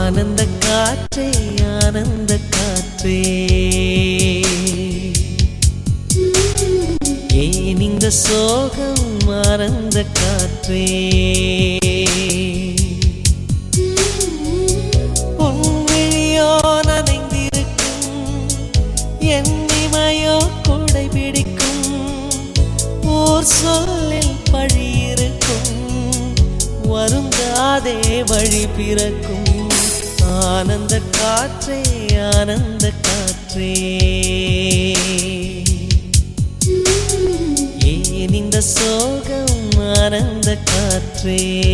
ஆனந்த காற்றே ஆனந்த காற்றே ஏன் இந்த சோகம் ஆனந்த காற்றே பொன்விழியோ நனைந்திருக்கும் என் இமையோ கொடை பிடிக்கும் ஊர் சொல்லில் பழி இருக்கும் வருந்தாதே வழி பிறக்கும் ஆனந்த காற்றே ஆனந்த காற்றே ஏன் இந்த சோகம் ஆனந்த காற்றே